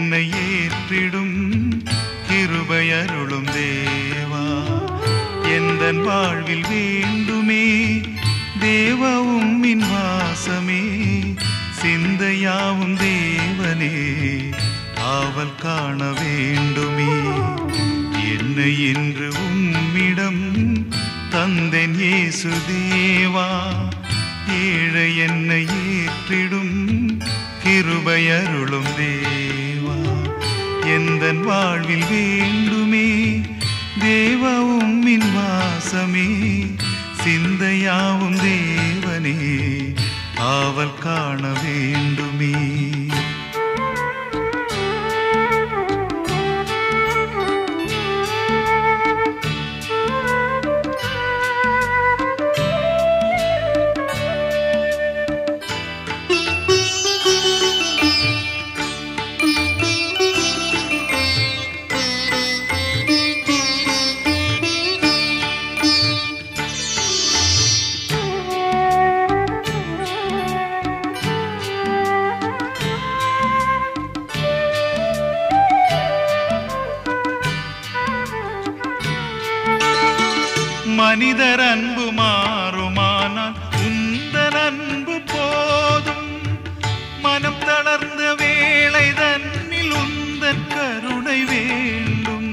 என்னை ஏற்றிடும் கிருபையருளும் தேவா எந்தன் வாழ்வில் வேண்டுமே தேவவும் மின் வாசமே சிந்தையாவும் தேவனே ஆவல் காண வேண்டுமே என்னை என்று உம்மிடம் தந்தென் இயேசு தேவா ஏழை என்னை ஏற்றிடும் கிருபையருளும் தேவா எந்தன் வாழ்வில் வேண்டுமே தேவவும் மின் வாசமே சிந்தையாவும் தேவனே ஆவல் காண வேண்டுமே மனிதர் அன்பு மாறுமானால் உந்தன் அன்பு போதும் மனம் தளர்ந்த வேளை தன்னில் உந்தன் கருணை வேண்டும்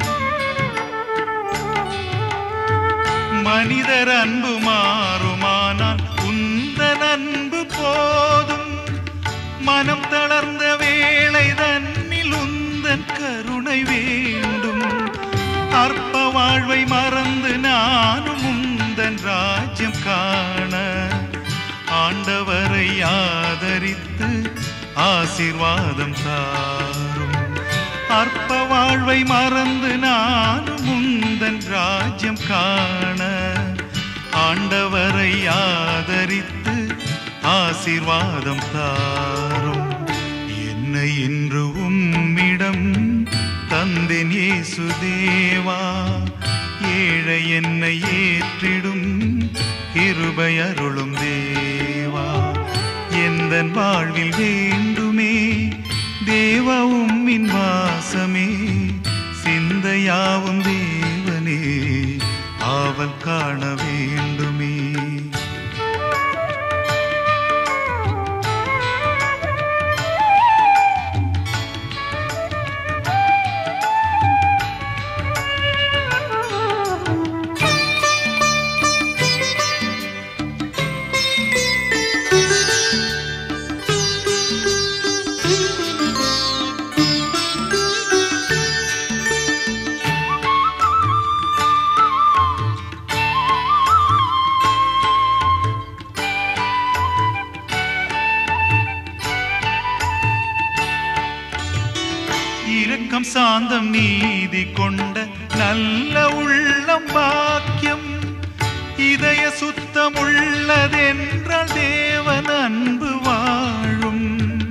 மனிதர் அன்பு மாறுமானால் உந்தன் அன்பு போதும் மனம் தளர்ந்த வேளை தன்னில் உந்தன் கருணை வேண்டும் அற்ப வாழ்வை மறந்து நானும் உந்தன் ராஜ்யம் காண ஆண்டவரை ஆதரித்து ஆசீர்வாதம் தாரும் அற்ப வாழ்வை மறந்து நானும் உந்தன் ராஜ்யம் காண ஆண்டவரை ஆதரித்து ஆசீர்வாதம் தாரும் என்னை இன்று உம்மிடம் தந்தேன் இயேசு தேவா ஏழை என்னை ஏற்றிடும் கிருபை அருளும் தேவா எந்தன் வாழ்வில் வேண்டுமே தேவவும் மின் வாசமே சிந்தையாவும் தேவனே ஆவல் காண வேண்டுமே இரக்கம் சாந்தம் நீதி கொண்ட நல்ல உள்ளம் பாக்கியம் இதய சுத்தம் உள்ளதென்றால் தேவன் அன்பு வாழும்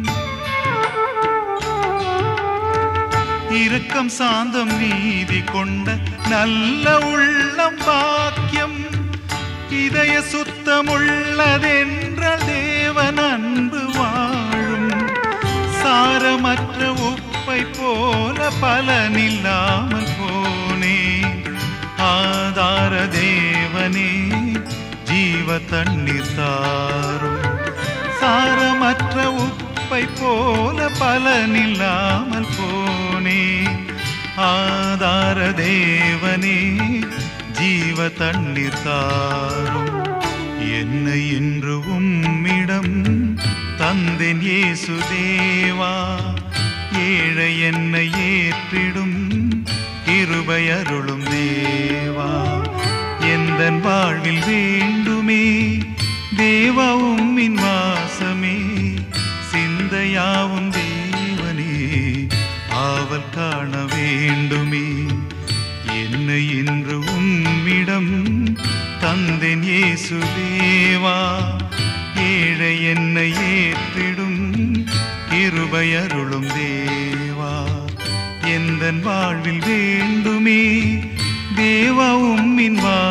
இரக்கம் சாந்தம் நீதி கொண்ட நல்ல உள்ளம் பாக்கியம் இதய சுத்தம் உள்ளதென்றால் தேவன் அன்பு வாழும் சாரமற்ற உப்பை போல பலனில்லாமல் போனே ஆதார தேவனே ஜீவ தண்ணீர் தாரும் சாரமற்ற உப்பை போல பலனில்லாமல் போனே ஆதார தேவனே ஜீவ தண்ணீர் தாரும் என்னை இன்று உம்மிடம் தந்தேன் இயேசு தேவா ஏழை என்னை ஏற்றிடும் கிருபை அருளும் தேவா எந்தன் வாழ்வில் வேண்டுமே தேவாவும் மின் வாசமே சிந்தையாவும் தேவனே ஆவல் காண வேண்டுமே என்னை இன்று உம்மிடம் தந்தேன் இயேசு தேவா ஏழை என்னை ஏற்றிடும் கிருபை அருளும் தேவா எந்தன் வாழ்வில் வேண்டுமே தேவாவும் மின் வா